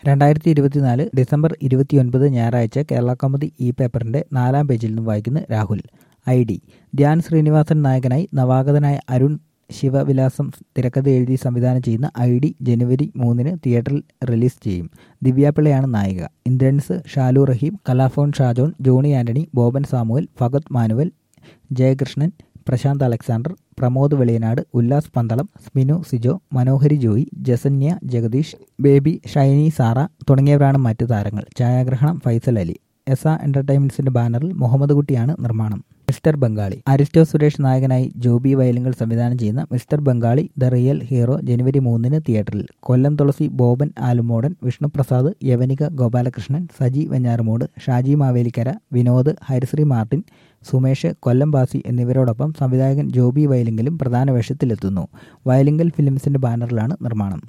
രണ്ടായിരത്തി ഇരുപത്തിനാല് ഡിസംബർ ഇരുപത്തിയൊൻപത് ഞായറാഴ്ച കേരള കൗമുദി ഇ പേപ്പറിന്റെ നാലാം പേജിൽ നിന്നും വായിക്കുന്ന രാഹുൽ ഐ ഡി ധ്യാൻ ശ്രീനിവാസൻ നായകനായി നവാഗതനായ അരുൺ ശിവവിലാസം തിരക്കഥ എഴുതി സംവിധാനം ചെയ്യുന്ന ഐ ഡി ജനുവരി മൂന്നിന് തിയേറ്ററിൽ റിലീസ് ചെയ്യും ദിവ്യാപിള്ളയാണ് നായിക ഇന്ദ്രൻസ് ഷാലു റഹീം കലാഫോൺ ഷാജോൺ ജോണി ആന്റണി ബോബൻ സാമുവൽ ഫഗത് മാനുവൽ ജയകൃഷ്ണൻ പ്രശാന്ത് അലക്സാണ്ടർ പ്രമോദ് വെളിയനാട് ഉല്ലാസ് പന്തളം സ്മിനു സിജോ മനോഹരി ജോയി ജസന്യ ജഗദീഷ് ബേബി ഷൈനി സാറ തുടങ്ങിയവരാണ് മറ്റു താരങ്ങൾ ഛായാഗ്രഹണം ഫൈസൽ അലി എസ എന്റർടൈൻമെന്റ്സിന്റെ ബാനറിൽ മുഹമ്മദ് കുട്ടിയാണ് നിർമ്മാണം മിസ്റ്റർ ബംഗാളി അരിസ്റ്റോ സുരേഷ് നായകനായി ജോബി വയലുങ്ങൾ സംവിധാനം ചെയ്യുന്ന mister Bengali the real hero ജനുവരി മൂന്നിന് തിയേറ്ററിൽ കൊല്ലം തുളസി ബോബൻ ആലുമോടൻ വിഷ്ണുപ്രസാദ് യവനിക ഗോപാലകൃഷ്ണൻ സജി വെഞ്ഞാറുമൂട് ഷാജി മാവേലിക്കര വിനോദ് ഹരിശ്രീ മാർട്ടിൻ സുമേഷ് കൊല്ലം ബാസി എന്നിവരോടൊപ്പം സംവിധായകൻ ജോബി വയലിങ്കലും പ്രധാന വേഷത്തിലെത്തുന്നു വയലിങ്കൽ ഫിലിംസിന്റെ ബാനറിലാണ് നിർമ്മാണം